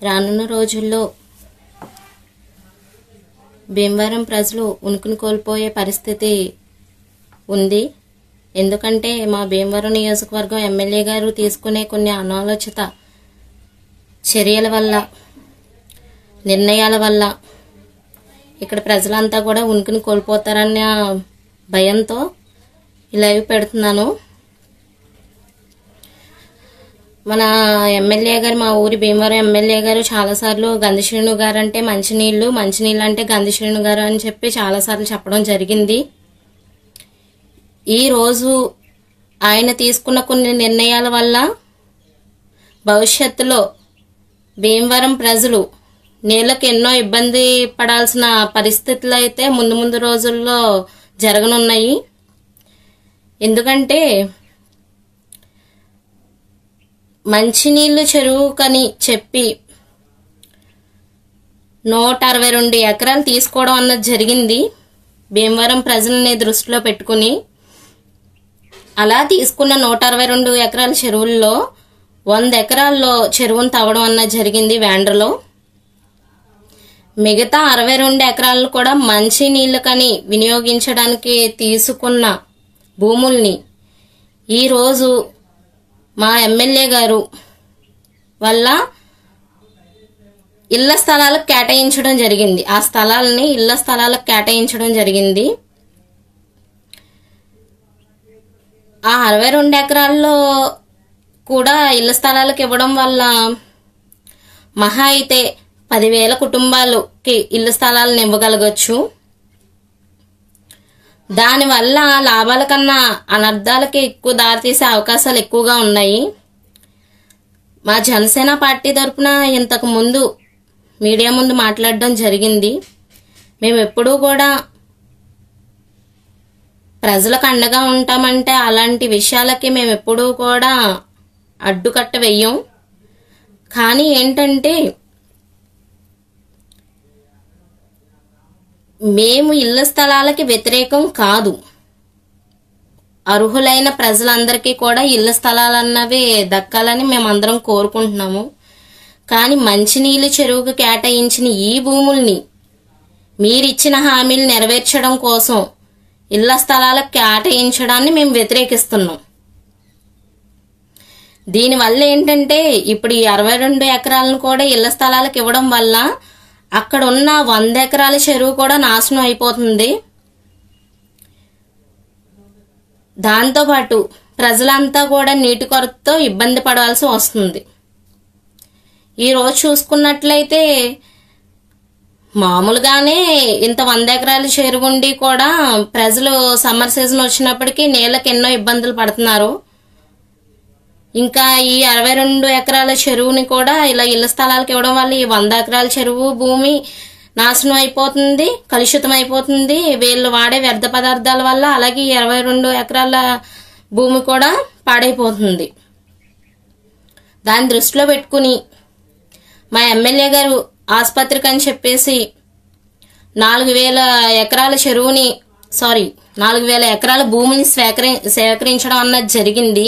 రానున్న రోజుల్లో భీమవరం ప్రజలు ఉనికిని కోల్పోయే పరిస్థితి ఉంది ఎందుకంటే మా భీమవరం నియోజకవర్గం ఎమ్మెల్యే గారు తీసుకునే కొన్ని అనాలోచిత చర్యల వల్ల నిర్ణయాల వల్ల ఇక్కడ ప్రజలంతా కూడా ఉనికిని కోల్పోతారన్న భయంతో ఈ లైవ్ పెడుతున్నాను మన ఎమ్మెల్యే గారు మా ఊరి భీమవరం ఎమ్మెల్యే గారు చాలాసార్లు గంధశ్రీను గారు అంటే మంచినీళ్ళు మంచినీళ్ళు అంటే గంధశ్రీను గారు అని చెప్పి చాలాసార్లు చెప్పడం జరిగింది ఈ రోజు ఆయన తీసుకున్న కొన్ని నిర్ణయాల వల్ల భవిష్యత్తులో భీమవరం ప్రజలు నీళ్ళకి ఎన్నో ఇబ్బంది పడాల్సిన పరిస్థితులు అయితే ముందు ముందు రోజుల్లో జరగనున్నాయి ఎందుకంటే మంచినీళ్ళు చెరువుకని చెప్పి నూట అరవై రెండు ఎకరాలు తీసుకోవడం అన్నది జరిగింది భీమవరం ప్రజల్ని దృష్టిలో పెట్టుకుని అలా తీసుకున్న నూట అరవై రెండు ఎకరాల చెరువుల్లో వంద ఎకరాల్లో చెరువును తవ్వడం అన్నది జరిగింది వ్యాండ్రలో మిగతా అరవై రెండు ఎకరాలను కూడా మంచి నీళ్ళకని వినియోగించడానికి తీసుకున్న భూముల్ని ఈరోజు మా ఎమ్మెల్యే గారు వల్ల ఇళ్ల స్థలాలకు కేటాయించడం జరిగింది ఆ స్థలాలని ఇళ్ల స్థలాలకు కేటాయించడం జరిగింది ఆ అరవై రెండు ఎకరాల్లో కూడా ఇళ్ల స్థలాలకు ఇవ్వడం వల్ల మహా అయితే పదివేల కుటుంబాలకి ఇళ్ల స్థలాలను ఇవ్వగలగచ్చు దానివల్ల లాభాల కన్నా అనర్థాలకి ఎక్కువ దారితీసే అవకాశాలు ఎక్కువగా ఉన్నాయి మా జనసేన పార్టీ తరపున ఇంతకు ముందు మీడియా ముందు మాట్లాడడం జరిగింది మేము ఎప్పుడూ కూడా ప్రజలకు అండగా ఉంటామంటే అలాంటి విషయాలకి మేము ఎప్పుడూ కూడా అడ్డుకట్ట వెయ్యం కానీ ఏంటంటే మేము ఇళ్ల స్థలాలకి వ్యతిరేకం కాదు అర్హులైన ప్రజలందరికీ కూడా ఇళ్ల స్థలాలన్నవి దక్కాలని మేమందరం కోరుకుంటున్నాము కానీ మంచినీళ్ళు చెరువుకు కేటాయించిన ఈ భూముల్ని మీరిచ్చిన హామీలు నెరవేర్చడం కోసం ఇళ్ల స్థలాలకు కేటాయించడాన్ని మేము వ్యతిరేకిస్తున్నాం దీనివల్ల ఏంటంటే ఇప్పుడు ఈ అరవై రెండు ఎకరాలను కూడా ఇళ్ల స్థలాలకు ఇవ్వడం వల్ల అక్కడ ఉన్న వంద ఎకరాల చెరువు కూడా నాశనం అయిపోతుంది దాంతోపాటు ప్రజలంతా కూడా నీటి కొరతతో ఇబ్బంది పడాల్సి వస్తుంది ఈరోజు చూసుకున్నట్లయితే మామూలుగానే ఇంత వంద ఎకరాల చెరువు ఉండి కూడా ప్రజలు సమ్మర్ సీజన్ వచ్చినప్పటికీ నీళ్ళకి ఎన్నో ఇబ్బందులు పడుతున్నారు ఇంకా ఈ అరవై రెండు ఎకరాల చెరువుని కూడా ఇలా ఇళ్ల స్థలాలకు ఇవ్వడం వల్ల ఈ వంద ఎకరాల చెరువు భూమి నాశనం అయిపోతుంది కలుషితం అయిపోతుంది వీళ్ళు వాడే వ్యర్థ పదార్థాల వల్ల అలాగే ఈ ఇరవై రెండు ఎకరాల భూమి కూడా పాడైపోతుంది దాన్ని దృష్టిలో పెట్టుకుని మా ఎమ్మెల్యే గారు ఆసుపత్రికి అని చెప్పేసి నాలుగు వేల ఎకరాల చెరువుని సారీ నాలుగు వేల ఎకరాల భూమిని సేకరి సేకరించడం అన్నది జరిగింది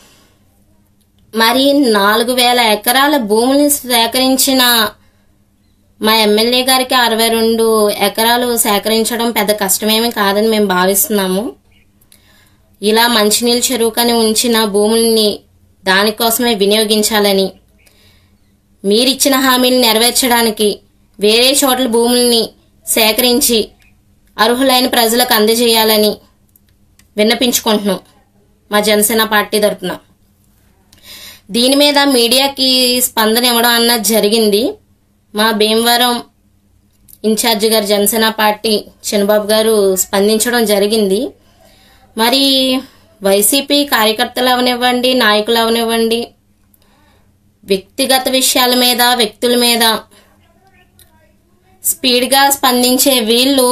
మరి నాలుగు వేల ఎకరాల భూమిని సేకరించిన మా ఎమ్మెల్యే గారికి అరవై రెండు ఎకరాలు సేకరించడం పెద్ద కష్టమేమీ కాదని మేము భావిస్తున్నాము ఇలా మంచినీళ్ళ చెరువుకని ఉంచిన భూముల్ని దానికోసమే వినియోగించాలని మీరిచ్చిన హామీలు నెరవేర్చడానికి వేరే చోట్ల భూముల్ని సేకరించి అర్హులైన ప్రజలకు అందజేయాలని విన్నపించుకుంటున్నాం మా జనసేన పార్టీ తరపున దీని మీద మీడియాకి స్పందన ఇవ్వడం అన్నది జరిగింది మా భీమవరం ఇన్ఛార్జి గారు జనసేన పార్టీ చిన్నబాబు గారు స్పందించడం జరిగింది మరి వైసీపీ కార్యకర్తలు అవనివ్వండి నాయకులు అవనివ్వండి వ్యక్తిగత విషయాల మీద వ్యక్తుల మీద స్పీడ్గా స్పందించే వీళ్ళు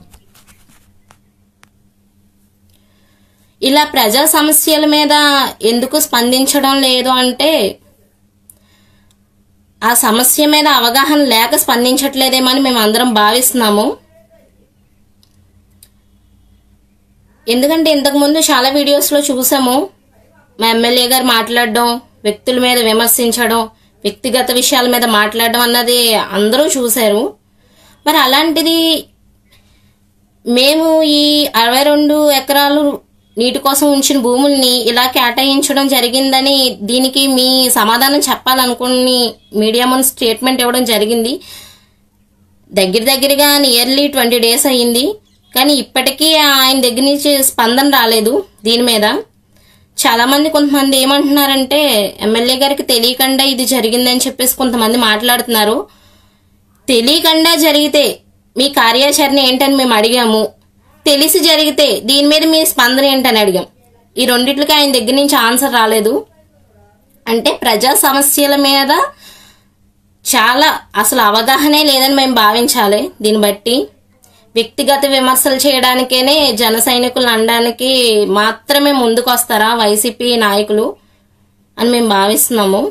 ఇలా ప్రజా సమస్యల మీద ఎందుకు స్పందించడం లేదు అంటే ఆ సమస్య మీద అవగాహన లేక స్పందించట్లేదేమని మేము అందరం భావిస్తున్నాము ఎందుకంటే ఇంతకుముందు చాలా వీడియోస్లో చూసాము మా ఎమ్మెల్యే గారు మాట్లాడడం వ్యక్తుల మీద విమర్శించడం వ్యక్తిగత విషయాల మీద మాట్లాడడం అన్నది అందరూ చూశారు మరి అలాంటిది మేము ఈ అరవై రెండు ఎకరాలు నీటి కోసం ఉంచిన భూముల్ని ఇలా కేటాయించడం జరిగిందని దీనికి మీ సమాధానం చెప్పాలనుకుని మీడియా ముందు స్టేట్మెంట్ ఇవ్వడం జరిగింది దగ్గర దగ్గరగా నియర్లీ ట్వంటీ డేస్ అయ్యింది కానీ ఇప్పటికీ ఆయన దగ్గర నుంచి స్పందన రాలేదు దీని మీద చాలా మంది కొంతమంది ఏమంటున్నారంటే ఎమ్మెల్యే గారికి తెలియకుండా ఇది జరిగిందని చెప్పేసి కొంతమంది మాట్లాడుతున్నారు తెలియకుండా జరిగితే మీ కార్యాచరణ ఏంటని మేము అడిగాము తెలిసి జరిగితే దీని మీద మీ స్పందన ఏంటని అడిగాం ఈ రెండిట్లకి ఆయన దగ్గర నుంచి ఆన్సర్ రాలేదు అంటే ప్రజా సమస్యల మీద చాలా అసలు అవగాహనే లేదని మేము భావించాలి దీన్ని బట్టి వ్యక్తిగత విమర్శలు చేయడానికేనే జన సైనికులు అనడానికి మాత్రమే ముందుకు వస్తారా వైసీపీ నాయకులు అని మేము భావిస్తున్నాము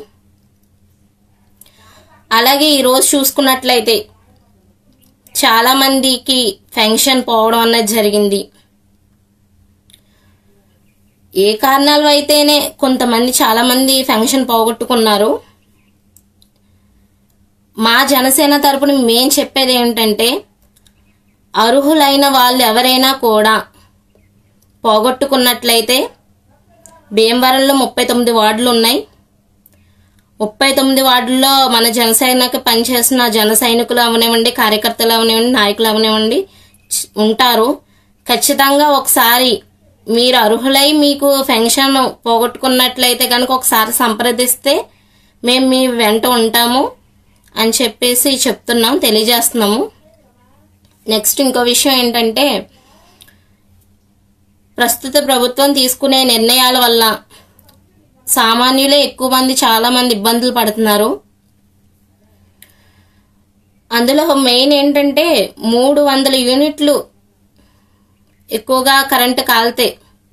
అలాగే ఈరోజు చూసుకున్నట్లయితే చాలా మందికి ఫెన్షన్ పోవడం అన్నది జరిగింది ఏ కారణాలు అయితేనే కొంతమంది చాలా మంది ఫెన్షన్ పోగొట్టుకున్నారు మా జనసేన తరపున మేం చెప్పేది ఏమిటంటే అర్హులైన వాళ్ళు ఎవరైనా కూడా పోగొట్టుకున్నట్లయితే భీమవరంలో ముప్పై తొమ్మిది వార్డులు ఉన్నాయి ముప్పై తొమ్మిది వార్డుల్లో మన జనసేనకి పనిచేసిన జన సైనికులు అవనివ్వండి కార్యకర్తలు అవనివ్వండి నాయకులు అవనివ్వండి చ్- ఉంటారు ఖచ్చితంగా ఒకసారి మీరు అర్హులై మీకు పెన్షన్ పోగొట్టుకున్నట్లయితే కనుక ఒకసారి సంప్రదిస్తే మేము మీ వెంట ఉంటాము అని చెప్పేసి చెప్తున్నాం తెలియజేస్తున్నాము నెక్స్ట్ ఇంకో విషయం ఏంటంటే ప్రస్తుత ప్రభుత్వం తీసుకునే నిర్ణయాల వల్ల సామాన్యులే ఎక్కువ మంది చాలా మంది ఇబ్బందులు పడుతున్నారు అందులో మెయిన్ ఏంటంటే మూడు వందల యూనిట్లు ఎక్కువగా కరెంటు కాలితే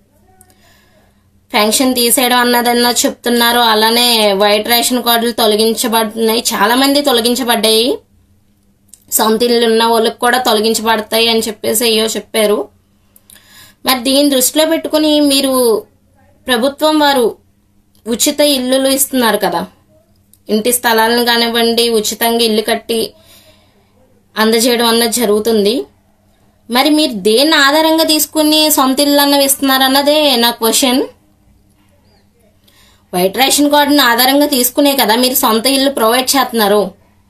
పెన్షన్ తీసేయడం అన్నదన్నా చెప్తున్నారు అలానే వైట్ రేషన్ కార్డులు తొలగించబడుతున్నాయి చాలా మంది తొలగించబడ్డాయి సొంత ఇల్లు ఉన్న వాళ్ళకి కూడా తొలగించబడతాయి అని చెప్పేసి అయ్యో చెప్పారు మరి దీన్ని దృష్టిలో పెట్టుకుని మీరు ప్రభుత్వం వారు ఉచిత ఇల్లులు ఇస్తున్నారు కదా ఇంటి స్థలాలను కానివ్వండి ఉచితంగా ఇల్లు కట్టి అందజేయడం అన్నది జరుగుతుంది మరి మీరు దేన్ని ఆధారంగా తీసుకుని సొంత ఇల్లు అన్నవి ఇస్తున్నారు అన్నదే నా క్వశ్చన్ వైట్ రేషన్ కార్డుని ఆధారంగా తీసుకునే కదా మీరు సొంత ఇల్లు ప్రొవైడ్ చేస్తున్నారు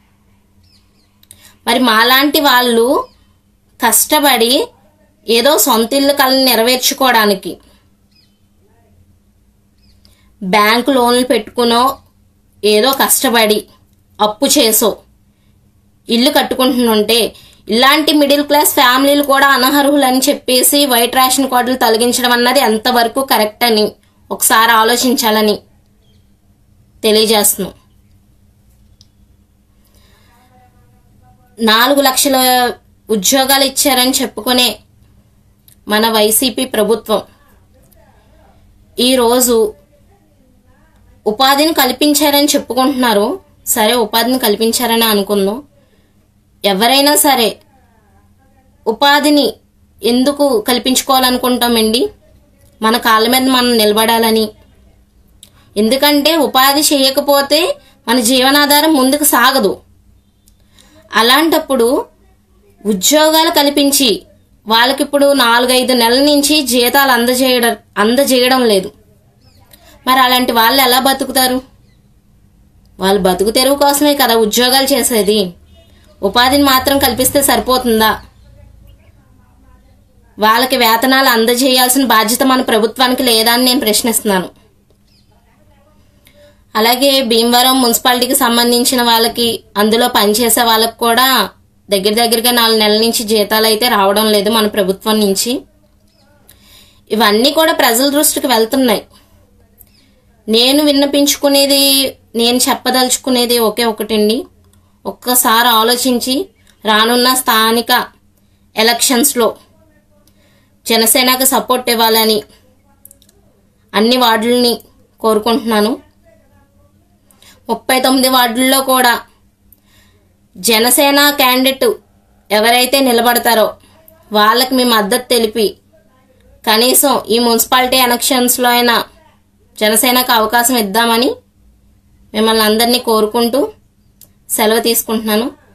మరి మాలాంటి వాళ్ళు కష్టపడి ఏదో సొంత ఇల్లు కళను నెరవేర్చుకోవడానికి బ్యాంకు లోన్లు పెట్టుకునో ఏదో కష్టపడి అప్పు చేసో ఇల్లు కట్టుకుంటుంటే ఇలాంటి మిడిల్ క్లాస్ ఫ్యామిలీలు కూడా అనర్హులని చెప్పేసి వైట్ రేషన్ కార్డులు తొలగించడం అన్నది ఎంతవరకు కరెక్ట్ అని ఒకసారి ఆలోచించాలని తెలియజేస్తున్నాం నాలుగు లక్షల ఉద్యోగాలు ఇచ్చారని చెప్పుకునే మన వైసీపీ ప్రభుత్వం ఈరోజు ఉపాధిని కల్పించారని చెప్పుకుంటున్నారు సరే ఉపాధిని కల్పించారని అనుకుందాం ఎవరైనా సరే ఉపాధిని ఎందుకు కల్పించుకోవాలనుకుంటామండి మన కాళ్ళ మీద మనం నిలబడాలని ఎందుకంటే ఉపాధి చేయకపోతే మన జీవనాధారం ముందుకు సాగదు అలాంటప్పుడు ఉద్యోగాలు కల్పించి వాళ్ళకిప్పుడు నాలుగైదు నెలల నుంచి జీతాలు అందజేయడం అందజేయడం లేదు మరి అలాంటి వాళ్ళు ఎలా బతుకుతారు వాళ్ళు బతుకు తెరువు కోసమే కదా ఉద్యోగాలు చేసేది ఉపాధిని మాత్రం కల్పిస్తే సరిపోతుందా వాళ్ళకి వేతనాలు అందజేయాల్సిన బాధ్యత మన ప్రభుత్వానికి లేదా అని నేను ప్రశ్నిస్తున్నాను అలాగే భీమవరం మున్సిపాలిటీకి సంబంధించిన వాళ్ళకి అందులో పనిచేసే వాళ్ళకి కూడా దగ్గర దగ్గరగా నాలుగు నెలల నుంచి జీతాలు అయితే రావడం లేదు మన ప్రభుత్వం నుంచి ఇవన్నీ కూడా ప్రజల దృష్టికి వెళ్తున్నాయి నేను విన్నపించుకునేది నేను చెప్పదలుచుకునేది ఒకే ఒకటండి ఒక్కసారి ఆలోచించి రానున్న స్థానిక ఎలక్షన్స్లో జనసేనకు సపోర్ట్ ఇవ్వాలని అన్ని వార్డులని కోరుకుంటున్నాను ముప్పై తొమ్మిది వార్డుల్లో కూడా జనసేన క్యాండిడేట్ ఎవరైతే నిలబడతారో వాళ్ళకి మీ మద్దతు తెలిపి కనీసం ఈ మున్సిపాలిటీ ఎలక్షన్స్లో అయినా జనసేనకు అవకాశం ఇద్దామని మిమ్మల్ని అందరినీ కోరుకుంటూ సెలవు తీసుకుంటున్నాను